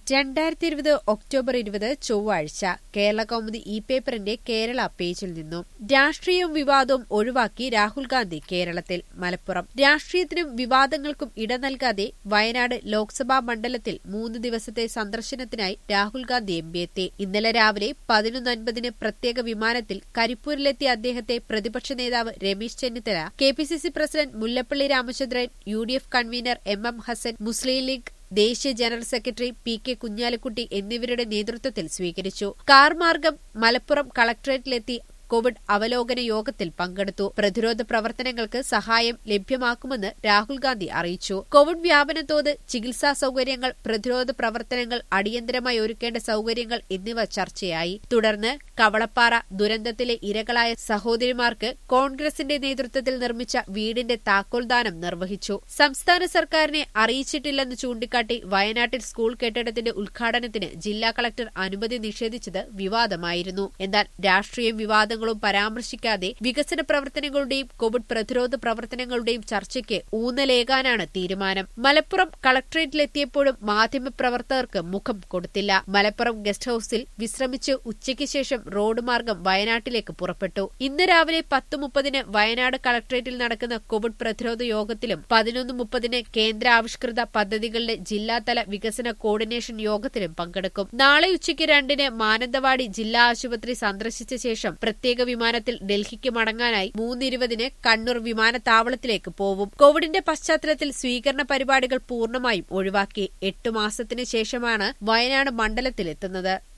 രണ്ടായിരത്തി ഇരുപത് ഒക്ടോബർ ഇരുപത് ചൊവ്വാഴ്ച കേരള കൗമുദി ഇ പേപ്പറിന്റെ കേരള പേജിൽ നിന്നും രാഷ്ട്രീയവും വിവാദവും ഒഴിവാക്കി രാഹുൽ ഗാന്ധി കേരളത്തിൽ മലപ്പുറം രാഷ്ട്രീയത്തിനും വിവാദങ്ങൾക്കും ഇട നൽകാതെ വയനാട് ലോക്സഭാ മണ്ഡലത്തിൽ മൂന്ന് ദിവസത്തെ സന്ദർശനത്തിനായി രാഹുൽ ഗാന്ധി എം പി എത്തി ഇന്നലെ രാവിലെ പതിനൊന്ന് അൻപതിന് പ്രത്യേക വിമാനത്തിൽ കരിപ്പൂരിലെത്തിയ അദ്ദേഹത്തെ പ്രതിപക്ഷ നേതാവ് Ramesh Chennithala K P C C president Mullappally Ramachandran U D F convener M M Hassan Muslim League ദേശീയ general secretary P K Kunhalikutty എന്നിവരുടെ നേതൃത്വത്തിൽ സ്വീകരിച്ചു കാർ മാർഗം മലപ്പുറം കളക്ടറേറ്റിലെത്തി കോവിഡ് അവലോകന യോഗത്തിൽ പങ്കെടുത്തു പ്രതിരോധ പ്രവർത്തനങ്ങൾക്ക് സഹായം ലഭ്യമാക്കുമെന്ന് രാഹുൽ ഗാന്ധി അറിയിച്ചു കോവിഡ് വ്യാപന തോത് ചികിത്സാ സൌകര്യങ്ങൾ പ്രതിരോധ പ്രവർത്തനങ്ങൾ അടിയന്തരമായി ഒരുക്കേണ്ട സൌകര്യങ്ങൾ എന്നിവ ചർച്ചയായി തുടർന്ന് കവളപ്പാറ ദുരന്തത്തിലെ ഇരകളായ സഹോദരിമാർക്ക് കോൺഗ്രസിന്റെ നേതൃത്വത്തിൽ നിർമ്മിച്ച വീടിന്റെ താക്കോൽദാനം നിർവഹിച്ചു സംസ്ഥാന സർക്കാരിനെ അറിയിച്ചിട്ടില്ലെന്ന് ചൂണ്ടിക്കാട്ടി വയനാട്ടിൽ സ്കൂൾ കെട്ടിടത്തിന്റെ ഉദ്ഘാടനത്തിന് ജില്ലാ കളക്ടർ അനുമതി നിഷേധിച്ചത് വിവാദമായിരുന്നു എന്നാൽ രാഷ്ട്രീയ വിവാദങ്ങളും പരാമർശിക്കാതെ വികസന പ്രവർത്തനങ്ങളുടെയും കോവിഡ് പ്രതിരോധ പ്രവർത്തനങ്ങളുടെയും ചർച്ചയ്ക്ക് ഊന്നലേകാനാണ് തീരുമാനം മലപ്പുറം കളക്ടറേറ്റിലെത്തിയപ്പോഴും മാധ്യമപ്രവർത്തകർക്ക് മുഖം കൊടുത്തില്ല മലപ്പുറം ഗസ്റ്റ് ഹൌസിൽ വിശ്രമിച്ച് ഉച്ചയ്ക്ക് ശേഷം റോഡ് മാർഗം വയനാട്ടിലേക്ക് പുറപ്പെട്ടു ഇന്ന് രാവിലെ പത്ത് മുപ്പതിന് വയനാട് കളക്ടറേറ്റിൽ നടക്കുന്ന കോവിഡ് പ്രതിരോധ യോഗത്തിലും പതിനൊന്ന് മുപ്പതിന് കേന്ദ്ര ആവിഷ്കൃത പദ്ധതികളുടെ ജില്ലാതല വികസന കോർഡിനേഷൻ യോഗത്തിലും പങ്കെടുക്കും നാളെ ഉച്ചയ്ക്ക് രണ്ടിന് മാനന്തവാടി ജില്ലാ ആശുപത്രി സന്ദർശിച്ച ശേഷം പ്രത്യേക വിമാനത്തിൽ ഡൽഹിക്ക് മടങ്ങാനായി മൂന്നിരുപതിന് കണ്ണൂർ വിമാനത്താവളത്തിലേക്ക് പോവും കോവിഡിന്റെ പശ്ചാത്തലത്തിൽ സ്വീകരണ പരിപാടികൾ പൂർണ്ണമായും ഒഴിവാക്കി എട്ടു മാസത്തിനു ശേഷമാണ് വയനാട് മണ്ഡലത്തിലെത്തുന്നത്